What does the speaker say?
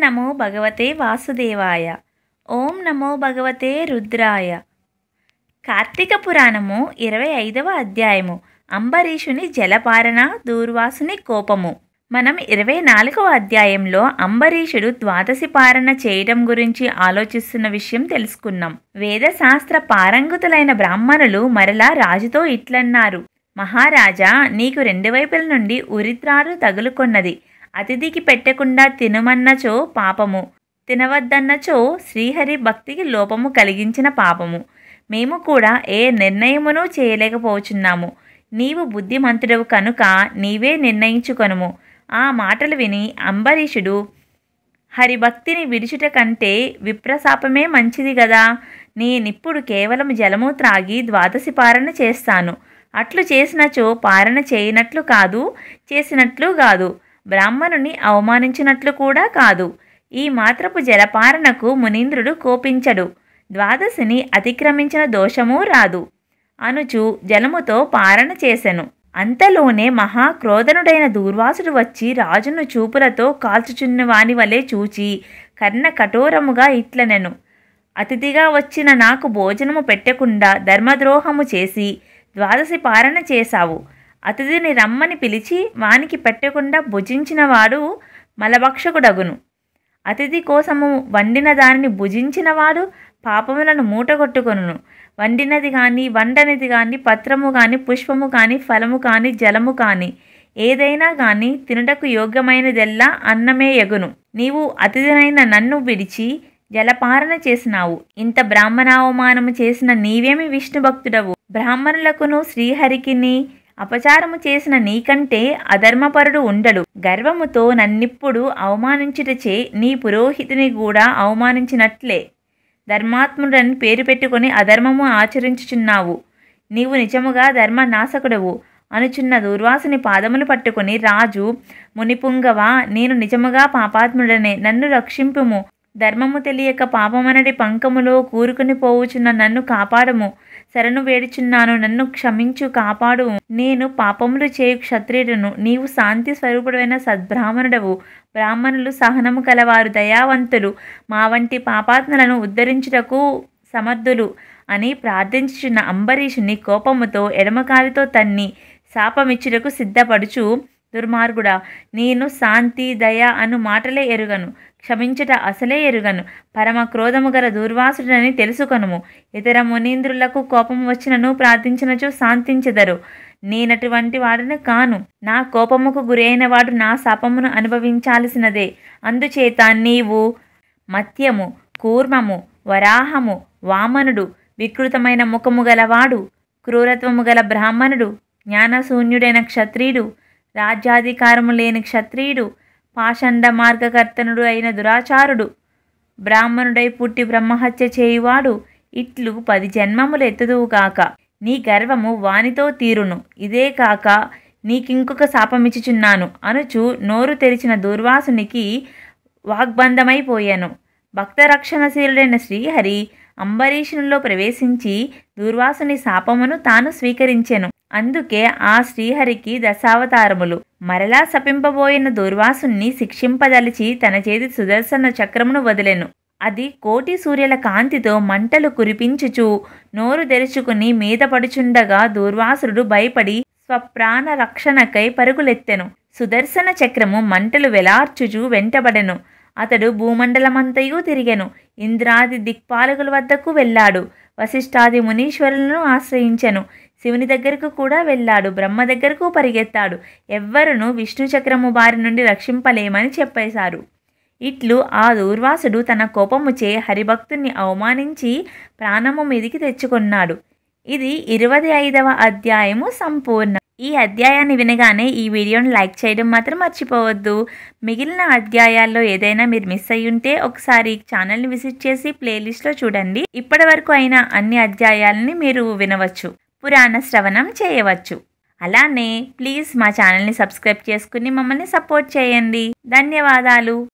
నమో భగవతే వాసుదేవాయ ఓం నమో భగవతే రుద్రాయ కార్తీక పురాణము ఇరవై ఐదవ అధ్యాయము అంబరీషుని జలపారణ దూర్వాసుని కోపము మనం ఇరవై నాలుగవ అధ్యాయంలో అంబరీషుడు ద్వాదశి పారణ చేయడం గురించి ఆలోచిస్తున్న విషయం తెలుసుకున్నాం వేదశాస్త్ర పారంగుతులైన బ్రాహ్మణులు మరలా రాజుతో ఇట్లన్నారు మహారాజా నీకు రెండు వైపుల నుండి ఉరిత్రాడు తగులుకొన్నది అతిథికి పెట్టకుండా తినమన్నచో పాపము తినవద్దన్నచో శ్రీహరి భక్తికి లోపము కలిగించిన పాపము మేము కూడా ఏ నిర్ణయమును చేయలేకపోచున్నాము నీవు బుద్ధిమంతుడవు కనుక నీవే నిర్ణయించుకొనుము ఆ మాటలు విని అంబరీషుడు హరిభక్తిని విడిచుట కంటే విప్రశాపమే మంచిది గదా నేనిప్పుడు కేవలం జలము త్రాగి ద్వాదశి పారణ చేస్తాను అట్లు చేసినచో పారణ చేయనట్లు కాదు చేసినట్లు కాదు బ్రాహ్మణుని అవమానించినట్లు కూడా కాదు ఈ మాత్రపు జలపారణకు మునీంద్రుడు కోపించడు ద్వాదశిని అతిక్రమించిన దోషమూ రాదు అనుచు జలముతో పారణ చేసెను అంతలోనే మహాక్రోధనుడైన దూర్వాసుడు వచ్చి రాజును చూపులతో కాల్చుచున్న వాని వలె చూచి కర్ణ కఠోరముగా ఇట్లనెను అతిథిగా వచ్చిన నాకు భోజనము పెట్టకుండా ధర్మద్రోహము చేసి ద్వాదశి పారణ చేశావు అతిథిని రమ్మని పిలిచి వానికి పెట్టకుండా భుజించినవాడు మలభక్షకుడగును అతిథి కోసము వండిన దానిని భుజించినవాడు పాపములను మూటగొట్టుకొనును వండినది కానీ వండనిది కానీ పత్రము కానీ పుష్పము కానీ ఫలము కానీ జలము కానీ ఏదైనా కానీ తినుటకు యోగ్యమైనదెల్లా అన్నమే ఎగును నీవు అతిథినైన నన్ను విడిచి జలపారణ చేసినావు ఇంత బ్రాహ్మణావమానము చేసిన నీవేమి విష్ణు భక్తుడవు బ్రాహ్మణులకును శ్రీహరికిని అపచారము చేసిన నీకంటే అధర్మపరుడు ఉండడు గర్వముతో నన్నిప్పుడు అవమానించుటచే నీ పురోహితుని కూడా అవమానించినట్లే ధర్మాత్ముడని పేరు పెట్టుకొని అధర్మము ఆచరించుచున్నావు నీవు నిజముగా ధర్మ నాశకుడవు అనుచున్న దూర్వాసుని పాదములు పట్టుకొని రాజు మునిపుంగవ నేను నిజముగా పాపాత్ముడనే నన్ను రక్షింపుము ధర్మము తెలియక పాపమనడి పంకములో కూరుకుని పోవుచున్న నన్ను కాపాడము శరణు వేడుచున్నాను నన్ను క్షమించు కాపాడు నేను పాపములు చేయు క్షత్రియుడును నీవు శాంతి స్వరూపుడైన సద్బ్రాహ్మణుడవు బ్రాహ్మణులు సహనము కలవారు దయావంతులు మా వంటి పాపాత్మలను ఉద్ధరించుటకు సమర్థులు అని ప్రార్థించుచున్న అంబరీషుని కోపముతో ఎడమకాలితో తన్ని శాపమిచ్చుటకు సిద్ధపడుచు దుర్మార్గుడా నేను శాంతి దయ అను మాటలే ఎరుగను క్షమించుట అసలే ఎరుగను పరమ క్రోధము గల దూర్వాసుడని తెలుసుకొనుము ఇతర మునీంద్రులకు కోపం వచ్చినను ప్రార్థించినచో శాంతించెదరు నేనటువంటి వాడిని కాను నా కోపముకు గురైన వాడు నా శాపమును అనుభవించాల్సినదే అందుచేత నీవు మత్యము కూర్మము వరాహము వామనుడు వికృతమైన ముఖము గలవాడు క్రూరత్వము గల బ్రాహ్మణుడు జ్ఞానశూన్యుడైన క్షత్రియుడు రాజ్యాధికారము లేని క్షత్రియుడు పాషండ మార్గకర్తనుడు అయిన దురాచారుడు బ్రాహ్మణుడై పుట్టి బ్రహ్మహత్య చేయువాడు ఇట్లు పది జన్మములు ఎత్తుదువుగాక నీ గర్వము వానితో తీరును ఇదే కాక నీకింకొక శాపమిచ్చుచున్నాను అనుచు నోరు తెరిచిన దూర్వాసునికి వాగ్బంధమైపోయాను భక్తరక్షణశీలుడైన శ్రీహరి అంబరీషునిలో ప్రవేశించి దూర్వాసుని శాపమును తాను స్వీకరించెను అందుకే ఆ శ్రీహరికి దశావతారములు మరలా శపింపబోయిన దూర్వాసుని శిక్షింపదలిచి తన చేతి సుదర్శన చక్రమును వదిలెను అది కోటి సూర్యుల కాంతితో మంటలు కురిపించుచు నోరు తెరుచుకుని మీద పడుచుండగా దూర్వాసుడు భయపడి స్వప్రాణ రక్షణకై పరుగులెత్తెను సుదర్శన చక్రము మంటలు వెలార్చుచు వెంటబడెను అతడు భూమండలమంతయు తిరిగెను ఇంద్రాది దిక్పాలకుల వద్దకు వెళ్ళాడు వశిష్ఠాది మునీశ్వరులను ఆశ్రయించెను శివుని దగ్గరకు కూడా వెళ్ళాడు బ్రహ్మ దగ్గరకు పరిగెత్తాడు ఎవ్వరును విష్ణు చక్రము బారి నుండి రక్షింపలేమని చెప్పేశారు ఇట్లు ఆ దూర్వాసుడు తన కోపముచే హరిభక్తుని అవమానించి ప్రాణము మీదికి తెచ్చుకున్నాడు ఇది ఇరవై ఐదవ అధ్యాయము సంపూర్ణ ఈ అధ్యాయాన్ని వినగానే ఈ వీడియోని లైక్ చేయడం మాత్రం మర్చిపోవద్దు మిగిలిన అధ్యాయాల్లో ఏదైనా మీరు మిస్ అయ్యి ఉంటే ఒకసారి ఛానల్ని విజిట్ చేసి ప్లేలిస్ట్లో చూడండి ఇప్పటి వరకు అయిన అన్ని అధ్యాయాలని మీరు వినవచ్చు పురాణ శ్రవణం చేయవచ్చు అలానే ప్లీజ్ మా ఛానల్ని సబ్స్క్రైబ్ చేసుకుని మమ్మల్ని సపోర్ట్ చేయండి ధన్యవాదాలు